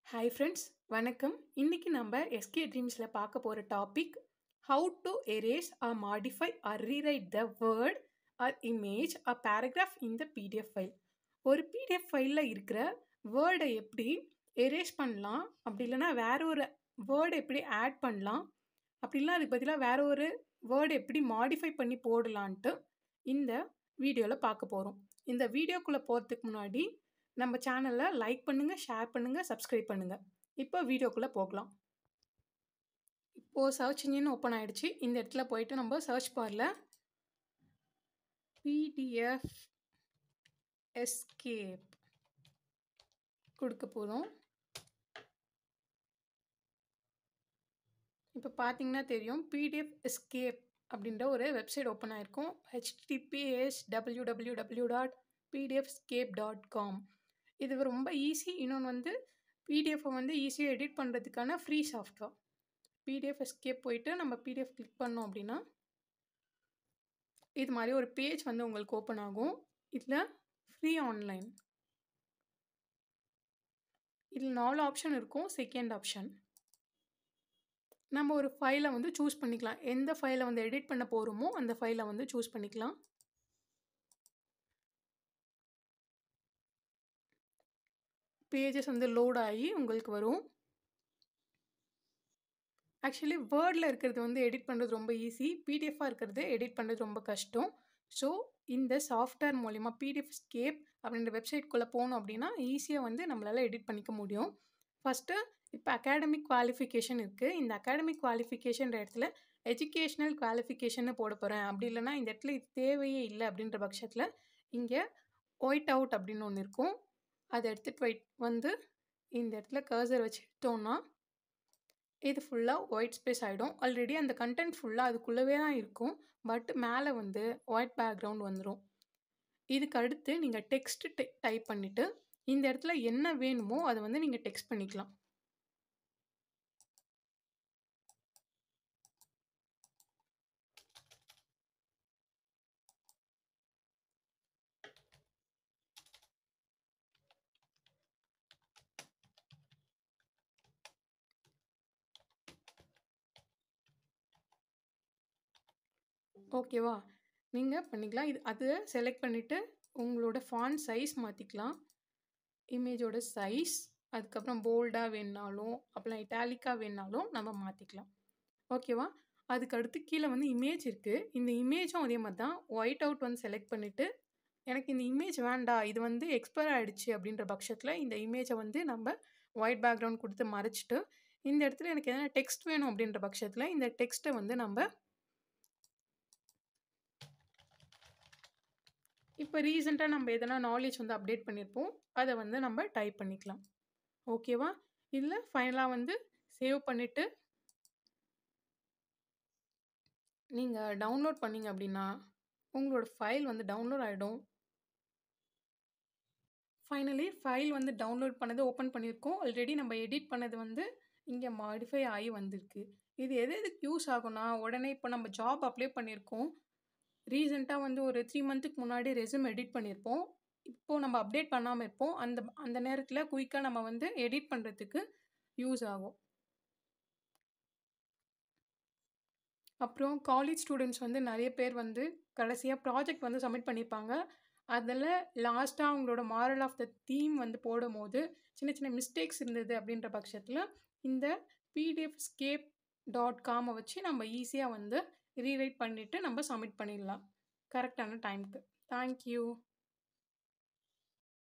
hi friends வணக்கம் இன்னைக்கு நம்ம எஸ்கே ட்ரீம்ஸில் பார்க்க போகிற topic how to erase or modify or rewrite the word or image or paragraph in the PDF file ஒரு பிடிஎஃப் ஃபைலில் இருக்கிற வேர்டை எப்படி எரேஸ் பண்ணலாம் அப்படி இல்லைன்னா வேற ஒரு வேர்டை எப்படி ஆட் பண்ணலாம் அப்படிலாம் அதுக்கு பதிலாக வேற ஒரு வேர்டை எப்படி மாடிஃபை பண்ணி போடலான்ட்டு இந்த வீடியோவில் பார்க்க போகிறோம் இந்த வீடியோக்குள்ளே போகிறதுக்கு முன்னாடி நம்ம சேனலை லைக் பண்ணுங்கள் ஷேர் பண்ணுங்கள் சப்ஸ்கிரைப் பண்ணுங்கள் இப்போ வீடியோக்குள்ளே போகலாம் இப்போது சர்ச் இன்ஜின் ஓப்பன் ஆகிடுச்சு இந்த இடத்துல போயிட்டு நம்ம சர்ச் பாரில் பிடிஎஃப் எஸ்கேப் கொடுக்க போகிறோம் இப்போ பார்த்தீங்கன்னா தெரியும் பிடிஎஃப் எஸ்கேப் அப்படின்ற ஒரு வெப்சைட் ஓப்பன் ஆகிருக்கும் HTTPS W W W dot PDF scape dot com இது ரொம்ப ஈஸி இன்னொன்று வந்து பிடிஎஃப்பை வந்து ஈஸியாக எடிட் பண்ணுறதுக்கான ஃப்ரீ சாஃப்ட்வேர் பிடிஎஃப் எஸ்கேப் போயிட்டு நம்ம பிடிஎஃப் கிளிக் பண்ணோம் அப்படின்னா இது மாதிரி ஒரு பேஜ் வந்து உங்களுக்கு ஓப்பன் ஆகும் இதில் ஃப்ரீ ஆன்லைன் இதில் நாலு ஆப்ஷன் இருக்கும் செகண்ட் ஆப்ஷன் நம்ம ஒரு ஃபைலை வந்து சூஸ் பண்ணிக்கலாம் எந்த ஃபைலை வந்து எடிட் பண்ண போகிறோமோ அந்த ஃபைலை வந்து சூஸ் பண்ணிக்கலாம் பேஜஸ் வந்து லோட் ஆகி உங்களுக்கு வரும் ஆக்சுவலி வேர்டில் இருக்கிறது வந்து எடிட் பண்ணுறது ரொம்ப ஈஸி பிடிஎஃபாக இருக்கிறது எடிட் பண்ணுறது ரொம்ப கஷ்டம் ஸோ இந்த சாஃப்ட்வேர் மூலிமா பிடிஎஃப் ஸ்கேப் அப்படின்ற வெப்சைட்குள்ளே போனோம் அப்படின்னா ஈஸியாக வந்து நம்மளால் எடிட் பண்ணிக்க முடியும் ஃபஸ்ட்டு இப்போ அகாடமிக் குவாலிஃபிகேஷன் இருக்குது இந்த அகாடமிக் குவாலிஃபிகேஷன்ற இடத்துல எஜுகேஷ்னல் குவாலிஃபிகேஷன் போட போகிறேன் அப்படி இல்லைனா இந்த இடத்துல இது தேவையே இல்லை அப்படின்ற பட்சத்தில் இங்கே ஒயிட் அவுட் அப்படின்னு ஒன்று இருக்கும் அதை எடுத்துகிட்டு போய் வந்து இந்த இடத்துல கர்சர் வச்சுட்டோன்னா இது ஃபுல்லாக ஒயிட் ஸ்பேஸ் ஆகிடும் ஆல்ரெடி அந்த கண்டென்ட் ஃபுல்லாக அதுக்குள்ளவே தான் இருக்கும் பட் மேலே வந்து ஒயிட் பேக்ரவுண்ட் வந்துடும் இதுக்கு அடுத்து நீங்கள் டெக்ஸ்ட் டைப் பண்ணிவிட்டு இந்த இடத்துல என்ன வேணுமோ அதை வந்து நீங்கள் டெக்ஸ்ட் பண்ணிக்கலாம் ஓகேவா நீங்கள் பண்ணிக்கலாம் இது அதை செலக்ட் பண்ணிவிட்டு உங்களோட ஃபான் சைஸ் மாற்றிக்கலாம் இமேஜோட சைஸ் அதுக்கப்புறம் போல்டாக வேணுனாலும் அப்புறம் இட்டாலிக்காக வேணுனாலும் நம்ம மாற்றிக்கலாம் ஓகேவா அதுக்கு அடுத்து கீழே வந்து இமேஜ் இருக்குது இந்த இமேஜும் அதே மாதிரி தான் ஒயிட் அவுட் வந்து செலக்ட் பண்ணிவிட்டு எனக்கு இந்த இமேஜ் வேண்டாம் இது வந்து எக்ஸ்பயர் ஆகிடுச்சு அப்படின்ற பட்சத்தில் இந்த இமேஜை வந்து நம்ம ஒயிட் பேக்ரவுண்ட் கொடுத்து மறைச்சிட்டு இந்த இடத்துல எனக்கு எதனா டெக்ஸ்ட் வேணும் அப்படின்ற பட்சத்தில் இந்த டெக்ஸ்ட்டை வந்து நம்ம இப்போ ரீசெண்டாக நம்ம எதனா நாலேஜ் வந்து அப்டேட் பண்ணியிருப்போம் அதை வந்து நம்ம டைப் பண்ணிக்கலாம் ஓகேவா இதில் ஃபைனலாக வந்து சேவ் பண்ணிவிட்டு நீங்கள் டவுன்லோட் பண்ணிங்க அப்படின்னா உங்களோட ஃபைல் வந்து டவுன்லோட் ஆகிடும் ஃபைனலி ஃபைல் வந்து டவுன்லோட் பண்ணது ஓப்பன் பண்ணியிருக்கோம் ஆல்ரெடி நம்ம எடிட் பண்ணது வந்து இங்கே மாடிஃபை ஆகி வந்திருக்கு இது எது எதுக்கு யூஸ் ஆகும்னா உடனே இப்போ நம்ம ஜாப் அப்ளை பண்ணியிருக்கோம் ரீசெண்டாக வந்து ஒரு த்ரீ மந்த்துக்கு முன்னாடி ரெஸ்யூம் எடிட் பண்ணியிருப்போம் இப்போது நம்ம அப்டேட் பண்ணாமல் இருப்போம் அந்த அந்த நேரத்தில் குயிக்காக நம்ம வந்து எடிட் பண்ணுறதுக்கு யூஸ் ஆகும் அப்புறம் காலேஜ் ஸ்டூடெண்ட்ஸ் வந்து நிறைய பேர் வந்து கடைசியாக ப்ராஜெக்ட் வந்து சப்மிட் பண்ணியிருப்பாங்க அதில் லாஸ்ட்டாக அவங்களோட மாரல் ஆஃப் த தீம் வந்து போடும் போது சின்ன சின்ன மிஸ்டேக்ஸ் இருந்தது அப்படின்ற பட்சத்தில் இந்த பிடிஎஃப் ஸ்கேப் டாட் காமை வச்சு நம்ம ஈஸியாக வந்து ரீரைட் பண்ணிவிட்டு நம்ம சப்மிட் பண்ணிடலாம் கரெக்டான டைமுக்கு தேங்க்யூ